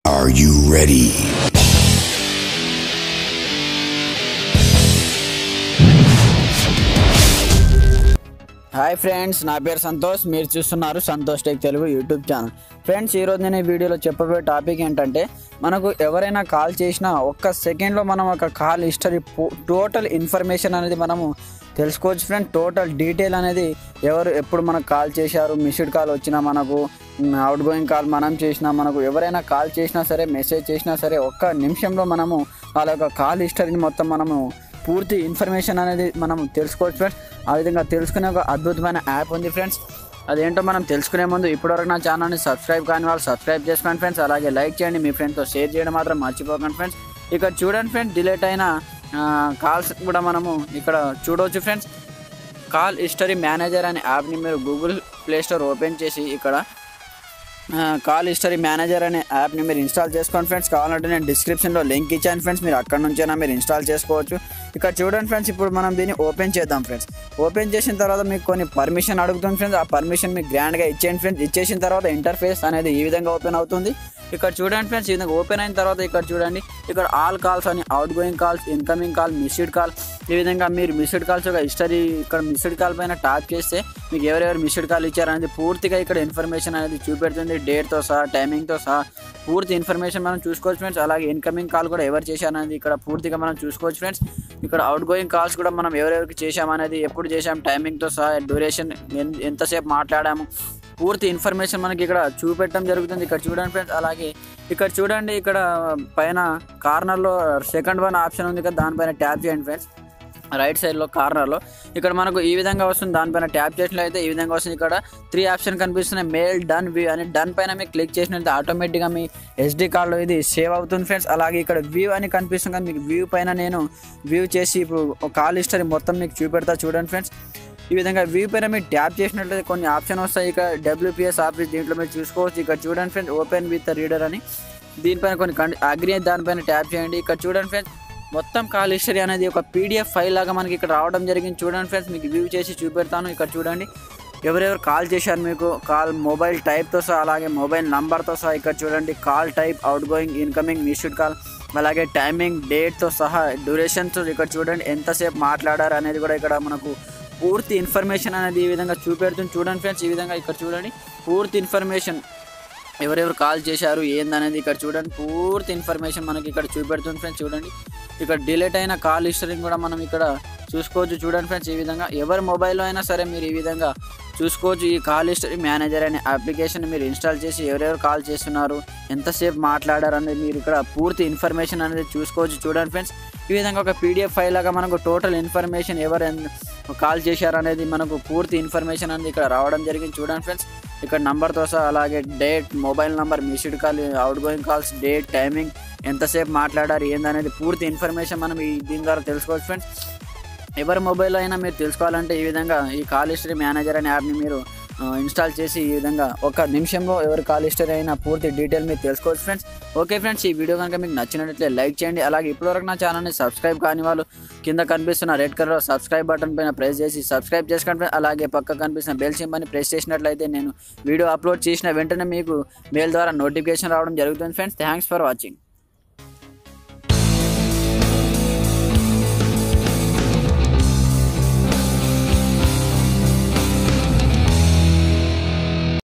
Are you ready? Hi friends నా పేరు సంతోష్ మీరు చూస్తున్నారు Santosh tech Telugu YouTube channel friends ఈరోజు నేను ఈ వీడియోలో చెప్పబోయే టాపిక్ ఏంటంటే మనకు ఎవరైనా కాల్ చేసినా ఒక్క సెకండ్లో మనం ఒక కాల్ హిస్టరీ టోటల్ ఇన్ఫర్మేషన్ అనేది మనము తెలుసుకోవచ్చు ఫ్రెండ్ టోటల్ డీటెయిల్ అనేది ఎవరు ఎప్పుడు మనకు కాల్ చేశారు మిస్డ్ కాల్ వచ్చినా మనకు అవుట్ గోయింగ్ కాల్ మనం చేసినా మనకు ఎవరైనా కాల్ చేసినా సరే మెసేజ్ చేసినా సరే ఒక్క నిమిషంలో మనము వాళ్ళ యొక్క కాల్ హిస్టరీని మొత్తం మనము పూర్తి ఇన్ఫర్మేషన్ అనేది మనం తెలుసుకోవచ్చు ఫ్రెండ్స్ ఆ విధంగా తెలుసుకునే ఒక అద్భుతమైన యాప్ ఉంది ఫ్రెండ్స్ అదేంటో మనం తెలుసుకునే ముందు ఇప్పటివరకు నా ఛానల్ని సబ్స్క్రైబ్ కాని వాళ్ళు సబ్స్క్రైబ్ చేసుకోండి ఫ్రెండ్స్ అలాగే లైక్ చేయండి మీ ఫ్రెండ్తో షేర్ చేయడం మాత్రం మర్చిపోకండి ఫ్రెండ్స్ ఇక్కడ చూడండి ఫ్రెండ్స్ డిలేట్ అయిన కాల్స్ కూడా మనము ఇక్కడ చూడవచ్చు ఫ్రెండ్స్ కాల్ హిస్టరీ మేనేజర్ అనే యాప్ని మీరు గూగుల్ ప్లే స్టోర్ ఓపెన్ చేసి ఇక్కడ ఆ, కాల్ హిస్టరీ మేనేజర్ అనే యాప్ని మీరు ఇన్స్టాల్ చేసుకోండి ఫ్రెండ్స్ కావాలంటే నేను డిస్క్రిప్షన్లో లింక్ ఇచ్చాను ఫ్రెండ్స్ మీరు అక్కడ నుంచైనా మీరు ఇన్స్టాల్ చేసుకోవచ్చు ఇక్కడ చూడండి ఫ్రెండ్స్ ఇప్పుడు మనం దీన్ని ఓపెన్ చేద్దాం ఫ్రెండ్స్ ఓపెన్ చేసిన తర్వాత మీకు కొన్ని పర్మిషన్ అడుగుతుంది ఫ్రెండ్స్ ఆ పర్మిషన్ మీకు గ్రాండ్గా ఇచ్చేయండి ఫ్రెండ్స్ ఇచ్చేసిన తర్వాత ఇంటర్ఫేస్ అనేది ఈ విధంగా ఓపెన్ అవుతుంది ఇక్కడ చూడండి ఫ్రెండ్స్ ఈ విధంగా ఓపెన్ అయిన తర్వాత ఇక్కడ చూడండి ఇక్కడ ఆల్ కాల్స్ అని outgoing calls incoming call missed call ఈ విధంగా మీరు మిస్డ్ కాల్స్ ఒక హిస్టరీ ఇక్కడ మిస్డ్ కాల్ పైన టాప్ చేస్తే మీకు ఎవరెవరు మిస్డ్ కాల్ ఇచ్చారనేది పూర్తిగా ఇక్కడ ఇన్ఫర్మేషన్ అనేది చూపెడుతుంది డేట్తో సహా టైమింగ్తో సహా పూర్తి ఇన్ఫర్మేషన్ మనం చూసుకోవచ్చు ఫ్రెండ్స్ అలాగే ఇన్కమింగ్ కాల్ కూడా ఎవరు చేశారనేది ఇక్కడ పూర్తిగా మనం చూసుకోవచ్చు ఫ్రెండ్స్ ఇక్కడ అవుట్ గోయింగ్ కాల్స్ కూడా మనం ఎవరెవరికి చేశామనేది ఎప్పుడు చేశాం టైమింగ్తో సహా డ్యూరేషన్ ఎంతసేపు మాట్లాడాము పూర్తి ఇన్ఫర్మేషన్ మనకి ఇక్కడ చూపెట్టడం జరుగుతుంది ఇక్కడ చూడండి ఫ్రెండ్స్ అలాగే ఇక్కడ చూడండి ఇక్కడ పైన కార్నర్లో సెకండ్ వన్ ఆప్షన్ ఉంది కదా దానిపైన ట్యాప్ చేయండి ఫ్రెండ్స్ రైట్ సైడ్లో కార్నర్లో ఇక్కడ మనకు ఈ విధంగా వస్తుంది దానిపైన ట్యాప్ చేసినట్లయితే ఈ విధంగా వస్తుంది ఇక్కడ త్రీ ఆప్షన్ కనిపిస్తున్నాయి మెయిల్ డన్ వ్యూ అని డన్ పైన మీకు క్లిక్ చేసినట్లయితే ఆటోమేటిక్గా మీ ఎస్డి కార్డులో ఇది సేవ్ అవుతుంది ఫ్రెండ్స్ అలాగే ఇక్కడ వ్యూ అని కనిపిస్తుంది కానీ మీకు వ్యూ పైన నేను వ్యూ చేసి ఇప్పుడు కాల్ హిస్టరీ మొత్తం మీకు చూపెడతా చూడండి ఫ్రెండ్స్ ఈ విధంగా వ్యూ పైన మీరు ట్యాప్ చేసినట్లయితే కొన్ని ఆప్షన్ వస్తాయి ఇక్కడ డబ్ల్యూపీఎస్ ఆఫీస్ దీంట్లో మీరు చూసుకోవచ్చు ఇక్కడ చూడండి ఫ్రెండ్స్ ఓపెన్ విత్ రీడర్ అని దీనిపైన కొన్ని అగ్రి దానిపైన ట్యాప్ చేయండి ఇక్కడ చూడండి ఫ్రెండ్స్ మొత్తం కాల్ హిస్టరీ అనేది ఒక పీడిఎఫ్ ఫైల్ లాగా మనకి ఇక్కడ రావడం జరిగింది చూడండి ఫ్రెండ్స్ మీకు వ్యూ చేసి చూపెడతాను ఇక్కడ చూడండి ఎవరెవరు కాల్ చేశారు మీకు కాల్ మొబైల్ టైప్తో సహా అలాగే మొబైల్ నంబర్తో సహా ఇక్కడ చూడండి call type outgoing incoming missed call అలాగే టైమింగ్ డేట్తో సహా డ్యూరేషన్తో ఇక్కడ చూడండి ఎంతసేపు మాట్లాడారు అనేది కూడా ఇక్కడ మనకు పూర్తి ఇన్ఫర్మేషన్ అనేది ఈ విధంగా చూపెడుతుంది చూడండి ఫ్రెండ్స్ ఈ విధంగా ఇక్కడ చూడండి పూర్తి ఇన్ఫర్మేషన్ ఎవరెవరు కాల్ చేశారు ఏందనేది ఇక్కడ చూడండి పూర్తి ఇన్ఫర్మేషన్ మనకి ఇక్కడ చూపెడుతుంది ఫ్రెండ్స్ చూడండి ఇక్కడ డిలీట్ అయిన కాల్ హిస్టరీని కూడా మనం ఇక్కడ చూసుకోవచ్చు చూడండి ఫ్రెండ్స్ ఈ విధంగా ఎవరి మొబైల్లో అయినా సరే మీరు ఈ విధంగా చూసుకోవచ్చు ఈ కాల్ హిస్టరీ మేనేజర్ అనే అప్లికేషన్ మీరు ఇన్స్టాల్ చేసి ఎవరెవరు కాల్ చేస్తున్నారు ఎంతసేపు మాట్లాడారు అనేది మీరు ఇక్కడ పూర్తి ఇన్ఫర్మేషన్ అనేది చూసుకోవచ్చు చూడండి ఫ్రెండ్స్ ఈ విధంగా ఒక పీడిఎఫ్ ఫైల్ లాగా మనకు టోటల్ ఇన్ఫర్మేషన్ ఎవరు ఎన్- కాల్ చేశారు అనేది మనకు పూర్తి ఇన్ఫర్మేషన్ అనేది ఇక్కడ రావడం జరిగింది చూడండి ఫ్రెండ్స్ ఇక్కడ నంబర్తో సహా అలాగే date mobile number missed call outgoing calls date timing ఎంతసేపు మాట్లాడారు ఏందనేది పూర్తి ఇన్ఫర్మేషన్ మనం ఈ దీని ద్వారా తెలుసుకోవచ్చు ఫ్రెండ్స్ ఎవరి మొబైల్లో అయినా మీరు తెలుసుకోవాలంటే ఈ విధంగా ఈ కాల్ హిస్టరీ మేనేజర్ అనే యాప్ని మీరు ఆ, ఇన్స్టాల్ చేసి ఈ విధంగా ఒక నిమిషంలో ఎవరి కాల్ హిస్టరీ అయినా పూర్తి డీటెయిల్ మీరు తెలుసుకోవచ్చు ఫ్రెండ్స్ ఓకే ఫ్రెండ్స్ ఈ వీడియో కనుక మీకు నచ్చినట్లయితే లైక్ చేయండి అలాగే ఇప్పటివరకు నా ఛానల్ని సబ్స్క్రైబ్ కాని వాళ్ళు కింద కనిపిస్తున్న రెడ్ కలర్ సబ్స్క్రైబ్ బటన్ పైన ప్రెస్ చేసి సబ్స్క్రైబ్ చేసుకోండి friends. అలాగే పక్క కనిపిస్తున్న బెల్ సింబల్ని ప్రెస్ చేసినట్లయితే నేను వీడియో అప్లోడ్ చేసిన వెంటనే మీకు మెయిల్ ద్వారా నోటిఫికేషన్ రావడం జరుగుతుంది ఫ్రెండ్స్ థ్యాంక్స్ ఫర్ వాచింగ్